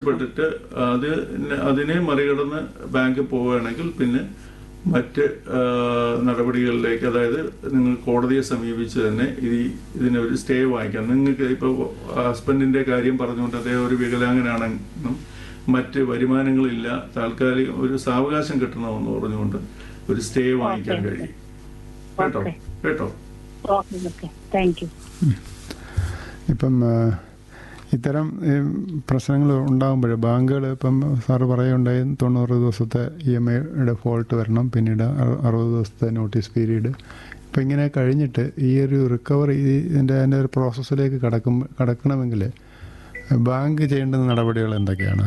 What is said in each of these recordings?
ബോധ്യപ്പെട്ടിട്ട് അത് അതിനെ മറികടന്ന് ബാങ്ക് പോവുകയാണെങ്കിൽ പിന്നെ മറ്റ് ആ, നടപടികളിലേക്ക് അതായത് നിങ്ങൾ കോടതിയെ സമീപിച്ച് തന്നെ ഈ ഇതിന് ഒരു സ്റ്റേ വാങ്ങിക്കാം നിങ്ങൾക്ക് ഇപ്പോൾ ഹസ്ബൻഡിന്റെ കാര്യം പറഞ്ഞുകൊണ്ട് അദ്ദേഹം ഒരു വികലാംഗനാണെന്നും മറ്റ് വരുമാനങ്ങളില്ല താൽക്കാലിക ഒരു സാവകാശം കിട്ടണമെന്ന് പറഞ്ഞുകൊണ്ട് ഒരു സ്റ്റേ വാങ്ങിക്കാൻ ഓക്കേ. കഴിയും കേട്ടോ ഓക്കേ. കേട്ടോ ഓക്കെ ഓക്കെ താങ്ക് യു ഇപ്പം ആ, ഇത്തരം പ്രശ്നങ്ങൾ ഉണ്ടാകുമ്പോൾ ബാങ്കുകൾ ഇപ്പം സാറ് പറയുണ്ടായി തൊണ്ണൂറ് ദിവസത്തെ ഇ എം ഐയുടെ ഫോൾട്ട് വരണം പിന്നീട് അറു- അറുപത് ദിവസത്തെ നോട്ടീസ് പീരീഡ് ഇപ്പം ഇങ്ങനെ കഴിഞ്ഞിട്ട് ഈ ഒരു റിക്കവറി ഇതിൻ്റെ അതിൻ്റെ ഒരു പ്രോസസ്സിലേക്ക് കടക്കും കടക്കണമെങ്കിൽ ബാങ്ക് ചെയ്യേണ്ടുന്ന നടപടികൾ എന്തൊക്കെയാണ്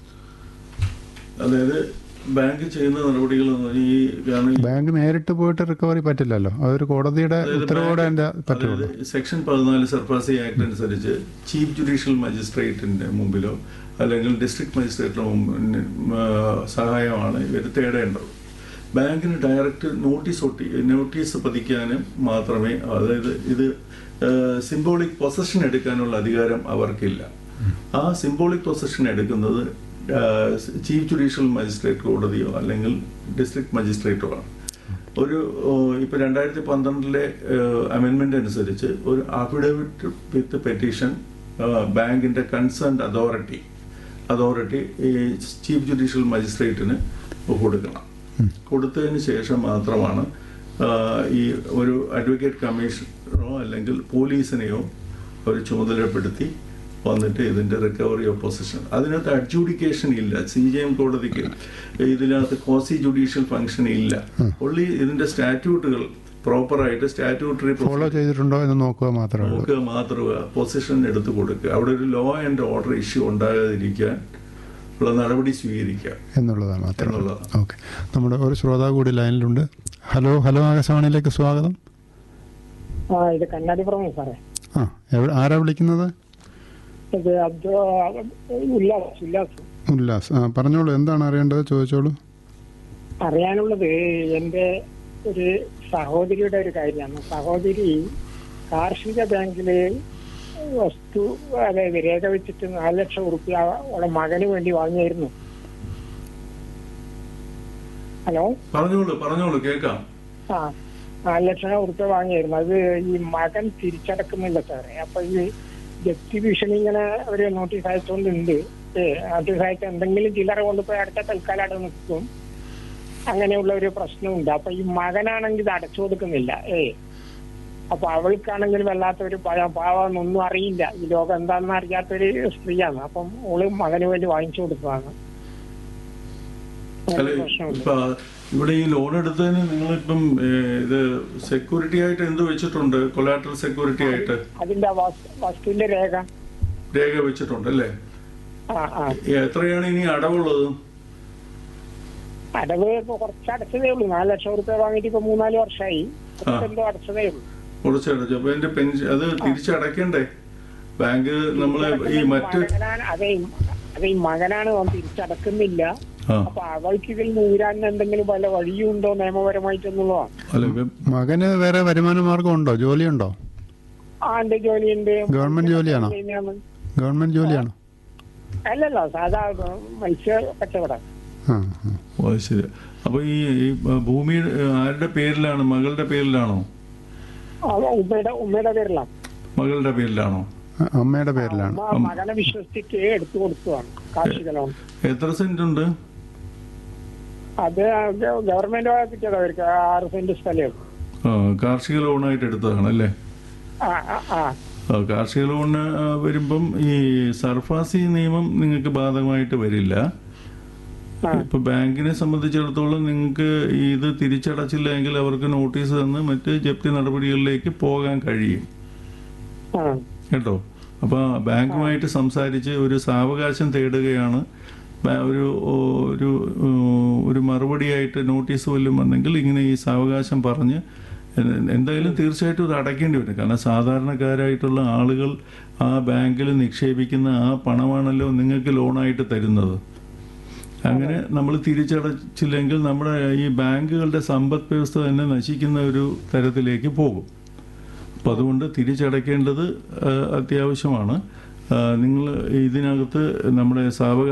അതായത് ബാങ്ക് ചെയ്യുന്ന നടപടികൾ എന്ന് പറഞ്ഞാൽ ഈ കാരണം ഈ ബാങ്ക് നേരിട്ട് പോയിട്ട് റിക്കവറി പറ്റില്ലല്ലോ അതൊരു കോടതിയുടെ അതായത് ഉത്തരവോടെ ബാങ്ക് അതിൻ്റെ പറ്റുള്ളൂ അതായത് സെക്ഷൻ പതിനാല് സർഫാസി ആക്ട് അനുസരിച്ച് ചീഫ് ജുഡീഷ്യൽ മജിസ്ട്രേറ്റിന്റെ മുമ്പിലോ അല്ലെങ്കിൽ ഡിസ്ട്രിക്ട് മജിസ്ട്രേറ്റിന്റെ മുമ്പിൽ ആ, സഹായമാണ് ഇവർ തേടേണ്ടത് ബാങ്കിന് ഡയറക്റ്റ് നോട്ടീസ് ഒട്ടി നോട്ടീസ് പതിക്കാനും മാത്രമേ അതായത് ഇത് സിംബോളിക് പൊസഷൻ എടുക്കാനുള്ള അധികാരം അവർക്കില്ല ആ സിംബോളിക് പൊസഷൻ എടുക്കുന്നത് ചീഫ് ജുഡീഷ്യൽ മജിസ്ട്രേറ്റ് കോടതിയോ അല്ലെങ്കിൽ ഡിസ്ട്രിക്ട് മജിസ്ട്രേറ്റോ ആണ് ഒരു ഓ, ഇപ്പൊ രണ്ടായിരത്തി പന്ത്രണ്ടിലെ അമെൻമെന്റ് അനുസരിച്ച് ഒരു അഫിഡവിറ്റ് വിത്ത് പെറ്റീഷൻ ബാങ്കിന്റെ കൺസേൺ അതോറിറ്റി അതോറിറ്റി ഈ ചീഫ് ജുഡീഷ്യൽ മജിസ്ട്രേറ്റിന് കൊടുക്കണം കൊടുത്തതിന് ശേഷം മാത്രമാണ് ആ, ഈ ഒരു അഡ്വക്കേറ്റ് കമ്മീഷനോ അല്ലെങ്കിൽ പോലീസിനെയോ ഒരു ചുമതലപ്പെടുത്തി വന്നിട്ട് ഇതിന്റെ റിക്കവറി ഓഫ് പൊസിഷൻ അതിനകത്ത് അഡ്ജൂഡിക്കേഷൻ ഇല്ല സി ജെ എം കോടതിക്ക് ഇതിനകത്ത് കോസി ജുഡീഷ്യൽ ഫംഗ്ഷൻ ഇല്ല ഒള്ളി ഇതിന്റെ സ്റ്റാറ്റ്യൂട്ടുകൾ പ്രോപ്പറായിട്ട് സ്റ്റാറ്റ്യൂട്ടറി ഫോളോ ചെയ്തിട്ടുണ്ടോ എന്ന് നോക്കുക മാത്രമേ ഉള്ളൂ നോക്കുക മാത്രമേ പൊസിഷൻ എടുത്തു കൊടുക്കുക അവിടെ ഒരു ലോ ആൻഡ് ഓർഡർ ഇഷ്യൂ ഉണ്ടാകാതിരിക്കാൻ ഉള്ള നടപടി സ്വീകരിക്കുക എന്നുള്ളതാണ് മാത്രം എന്നുള്ളതാണ്. ഓക്കെ നമ്മുടെ ഒരു ശ്രോതാവ് കൂടി ലൈനിലുണ്ട് ഹലോ ഹലോ ആകാശവാണിയിലേക്ക് സ്വാഗതം ആ ഇത് കണ്ണാടിപ്പുറമേ സാറേ ആ എവിടെ ആരാ വിളിക്കുന്നത് ഇത് അബ്ദു ഉല്ലാസ് ഉല്ലാസ് ഉല്ലാസ് ആ പറഞ്ഞോളൂ എന്താണ് അറിയേണ്ടത് ചോദിച്ചോളൂ അറിയാനുള്ളത് എൻ്റെ ഒരു സഹോദരിയുടെ ഒരു കാര്യമാണ് സഹോദരി കാർഷിക ബാങ്കില് വസ്തു അതായത് രേഖ വെച്ചിട്ട് നാല് ലക്ഷം ഉറുപ്പ്യ അവളെ മകന് വേണ്ടി വാങ്ങിയായിരുന്നു ഹലോ പറഞ്ഞോളൂ പറഞ്ഞോളൂ കേൾക്കാം ആ നാല് ലക്ഷം ഉറുപ്പ്യ വാങ്ങിയായിരുന്നു അത് ഈ മകൻ തിരിച്ചടക്കുന്നില്ല സാറേ അപ്പൊ ഈ ജപ്തി ഭീഷണി ഇങ്ങനെ ഒരു നോട്ടീസ് അയച്ചുകൊണ്ടുണ്ട് ഏ നോട്ടീസ് അയച്ച എന്തെങ്കിലും ചില്ലറ കൊണ്ടുപോയി അടുത്ത തൽക്കാലം അവിടെ നിൽക്കും അങ്ങനെയുള്ള ഒരു പ്രശ്നമുണ്ട് അപ്പൊ ഈ മകനാണെങ്കിൽ ഇത് അടച്ചു കൊടുക്കുന്നില്ല ഏ അപ്പൊ അവൾക്കാണെങ്കിൽ വല്ലാത്തൊരു ഭയം പാവം ഒന്നും അറിയില്ല ഈ ലോകം എന്താണെന്ന് അറിയാത്തൊരു സ്ത്രീയാണ് അപ്പം ഓള് മകന് വേണ്ടി വാങ്ങിച്ചു കൊടുത്തതാണ് അല്ല അങ്ങനൊരു പ്രശ്നമുണ്ട് ഇപ്പൊ ഇവിടെ ഈ ലോൺ എടുത്തതിന് നിങ്ങളിപ്പം ഏ, ഇത് സെക്യൂരിറ്റി ആയിട്ട് എന്ത് വെച്ചിട്ടുണ്ട് കൊലാട്രൽ സെക്യൂരിറ്റി ആയിട്ട് അതിന്റെ വസ്- വസ്തുവിന്റെ രേഖ രേഖ വെച്ചിട്ടുണ്ട് അല്ലേ ആ ആ ഈ എത്രയാണ് ഇനി അടവുള്ളത് അടവ് ഇപ്പൊ കുറച്ച് അടച്ചതേ ഉള്ളൂ നാല് ലക്ഷം റുപ്യ വാങ്ങിയിട്ട് ഇപ്പൊ മൂന്നാല് വർഷമായി എന്തോ അടച്ചതേ ഉള്ളൂ കുറച്ച് അടച്ചു അപ്പൊ അതിന്റെ പെൻഷൻ അത് തിരിച്ചടയ്ക്കണ്ടേ ബാങ്ക് നമ്മള് ഈ മറ്റ് മകനാണ് അതെ അതെ ഈ മകനാണ് അവൻ തിരിച്ചടക്കുന്നില്ല ആ അപ്പൊ അവൾക്ക് ഇതിൽ നൂരാൻ എന്തെങ്കിലും വല്ല വഴിയുണ്ടോ നിയമപരമായിട്ടെന്നുള്ളതാണ് അല്ല ഇപ്പം മകന് വേറെ വരുമാന മാർഗം ഉണ്ടോ ജോലിയുണ്ടോ ആ എന്റെ ജോലിയുണ്ട് ഗവൺമെന്റ് ജോലിയാണോ? ചെയ്യുന്നതാണ്. ഗവൺമെന്റ് ജോലിയാണോ അല്ലല്ല സാധാ മത്സ്യ കച്ചവടം ആ ആ. ഓ അത് ശരി അപ്പൊ ഈ ഈ ഭൂമി ആരുടെ പേരിലാണ് മകളുടെ പേരിലാണോ ആ, ഉമ്മയുടെ ഉമ്മയുടെ പേരിലാണ് മകളുടെ പേരിലാണോ ആ, അമ്മയുടെ പേരിലാണ് അമ്മ മകനെ വിശ്വസിച്ചിട്ട് എടുത്തു കൊടുത്തതാണ് കാർഷിക ലോൺ എത്ര സെന്റ് ഉണ്ട് അത് ഗവൺമെന്റ് കിട്ടിയത് അവർക്ക് ആറ് സെന്റ് സ്ഥലം ആ, കാർഷിക ലോണായിട്ട് എടുത്തതാണ് അല്ലേ ആ ആ ആ ആ, കാർഷിക ലോണ് ആ, വരുമ്പം ഈ സർഫാസി നിയമം നിങ്ങൾക്ക് ബാധകമായിട്ട് വരില്ല ആ. ഇപ്പൊ ബാങ്കിനെ സംബന്ധിച്ചിടത്തോളം നിങ്ങൾക്ക് ഇത് തിരിച്ചടച്ചില്ല എങ്കിൽ അവർക്ക് നോട്ടീസ് തന്ന് മറ്റ് ജപ്തി നടപടികളിലേക്ക് പോകാൻ കഴിയും ആ കേട്ടോ അപ്പൊ ബാങ്കുമായിട്ട് സംസാരിച്ച് ഒരു സാവകാശം തേടുകയാണ് ബാ- ഒരു ഒരു ഒരു മറുപടിയായിട്ട് നോട്ടീസ് വല്ലതും വന്നെങ്കിൽ ഇങ്ങനെ ഈ സാവകാശം പറഞ്ഞ് എന്തായാലും തീർച്ചയായിട്ടും ഇത് അടയ്ക്കേണ്ടി വരും കാരണം സാധാരണക്കാരായിട്ടുള്ള ആളുകൾ ആ ബാങ്കിൽ നിക്ഷേപിക്കുന്ന ആ പണമാണല്ലോ നിങ്ങൾക്ക് ലോണായിട്ട് തരുന്നത് അങ്ങനെ നമ്മൾ തിരിച്ചടച്ചില്ലെങ്കിൽ നമ്മുടെ ഈ ബാങ്കുകളുടെ സമ്പദ് വ്യവസ്ഥ തന്നെ നശിക്കുന്ന ഒരു തരത്തിലേക്ക് പോകും അപ്പം അതുകൊണ്ട് തിരിച്ചടയ്ക്കേണ്ടത് ആ, അത്യാവശ്യമാണ് നിങ്ങൾ ഇതിനകത്ത് നമ്മുടെ സാവകാശ